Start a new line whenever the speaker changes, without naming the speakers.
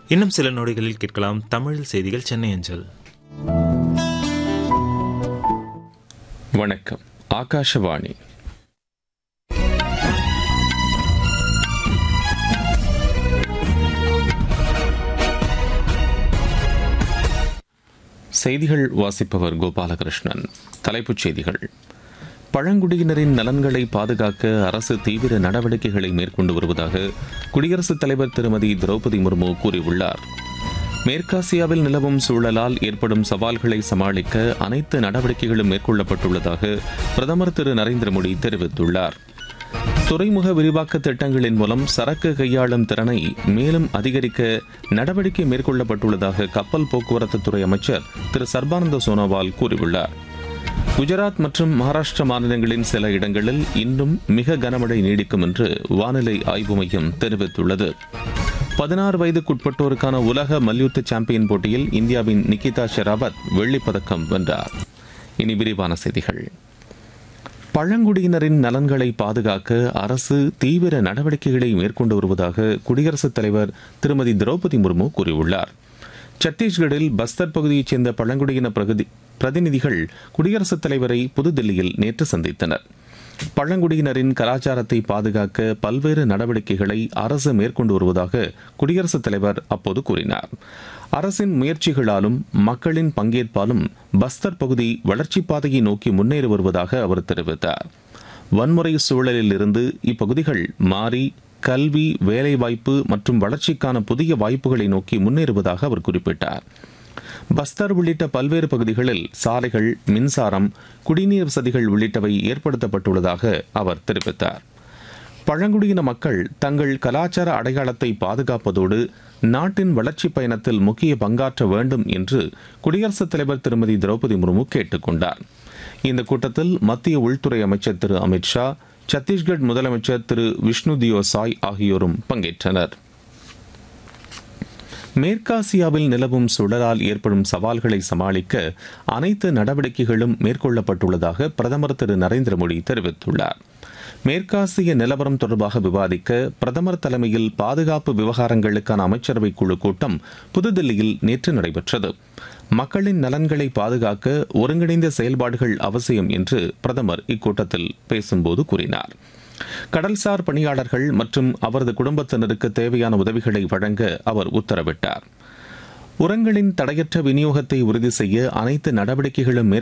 இன்னும் சில நொடிகளில் கேட்கலாம் தமிழ் செய்திகள் சென்னை அஞ்சல்
வணக்கம் ஆகாஷவாணி செய்திகள் வாசிப்பவர் கோபாலகிருஷ்ணன் தலைப்புச் செய்திகள் பழங்குடியினரின் நலன்களை பாதுகாக்க அரசு தீவிர நடவடிக்கைகளை மேற்கொண்டு வருவதாக குடியரசுத் தலைவர் திருமதி திரௌபதி முர்மு கூறியுள்ளார் மேற்காசியாவில் நிலவும் சூழலால் ஏற்படும் சவால்களை சமாளிக்க அனைத்து நடவடிக்கைகளும் மேற்கொள்ளப்பட்டுள்ளதாக பிரதமர் திரு நரேந்திர மோடி தெரிவித்துள்ளார் துறைமுக விரிவாக்க திட்டங்களின் மூலம் சரக்கு கையாளும் திறனை மேலும் அதிகரிக்க நடவடிக்கை மேற்கொள்ளப்பட்டுள்ளதாக கப்பல் போக்குவரத்து துறை அமைச்சர் திரு சர்பானந்த சோனோவால் கூறியுள்ளார் குஜராத் மற்றும் மகாராஷ்டிரா மாநிலங்களின் சில இடங்களில் இன்னும் மிக கனமழை நீடிக்கும் என்று வானிலை ஆய்வு மையம் தெரிவித்துள்ளது பதினாறு வயதுக்குட்பட்டோருக்கான உலக மல்யுத்த சாம்பியன் போட்டியில் இந்தியாவின் நிகிதா ஷெராவத் வெள்ளிப் பதக்கம் வென்றார் இனி விரிவான செய்திகள் பழங்குடியினரின் நலன்களை பாதுகாக்க அரசு தீவிர நடவடிக்கைகளை மேற்கொண்டு வருவதாக குடியரசுத் தலைவர் திருமதி திரௌபதி முர்மு கூறியுள்ளார் சத்தீஸ்கரில் பஸ்தர் பகுதியைச் சேர்ந்த பழங்குடியின பிரகதி பிரதிநிதிகள் குடியரசுத் தலைவரை புதுதில்லியில் நேற்று சந்தித்தனர் பழங்குடியினரின் கலாச்சாரத்தை பாதுகாக்க பல்வேறு நடவடிக்கைகளை அரசு மேற்கொண்டு வருவதாக குடியரசுத் தலைவர் அப்போது கூறினார் அரசின் முயற்சிகளாலும் மக்களின் பங்கேற்பாலும் பஸ்தர் பகுதி வளர்ச்சிப் பாதையை நோக்கி முன்னேறி வருவதாக அவர் தெரிவித்தார் வன்முறை சூழலில் இருந்து இப்பகுதிகள் மாறி கல்வி வேலைவாய்ப்பு மற்றும் வளர்ச்சிக்கான புதிய வாய்ப்புகளை நோக்கி முன்னேறுவதாக அவர் குறிப்பிட்டார் பஸ்தர் உள்ளிட்ட பல்வேறு பகுதிகளில் சாலைகள் மின்சாரம் குடிநீர் வசதிகள் உள்ளிட்டவை ஏற்படுத்தப்பட்டுள்ளதாக அவர் தெரிவித்தார் பழங்குடியின மக்கள் தங்கள் கலாச்சார அடையாளத்தை பாதுகாப்பதோடு நாட்டின் வளர்ச்சிப் பயணத்தில் முக்கிய பங்காற்ற வேண்டும் என்று குடியரசுத் தலைவர் திருமதி திரௌபதி முர்மு கேட்டுக் கொண்டார் இந்த கூட்டத்தில் மத்திய உள்துறை அமைச்சர் திரு அமித்ஷா சத்தீஸ்கர் முதலமைச்சர் திரு விஷ்ணு தியோ சாய் ஆகியோரும் பங்கேற்றனர் மேற்காசியாவில் நிலவும் சுழலால் ஏற்படும் சவால்களை சமாளிக்க அனைத்து நடவடிக்கைகளும் மேற்கொள்ளப்பட்டுள்ளதாக பிரதமர் திரு நரேந்திர மோடி தெரிவித்துள்ளார் மேற்காசிய நிலவரம் தொடர்பாக விவாதிக்க பிரதமர் தலைமையில் பாதுகாப்பு விவகாரங்களுக்கான அமைச்சரவை குழு கூட்டம் புதுதில்லியில் நேற்று நடைபெற்றது மக்களின் நலன்களை பாதுகாக்க ஒருங்கிணைந்த செயல்பாடுகள் அவசியம் என்று பிரதமர் இக்கூட்டத்தில் பேசும்போது கூறினார் கடல்சார் பணியாளர்கள் மற்றும் அவரது குடும்பத்தினருக்கு தேவையான உதவிகளை வழங்க அவர் உத்தரவிட்டார் உரங்களின் தடையற்ற விநியோகத்தை உறுதி செய்ய அனைத்து நடவடிக்கைகளும்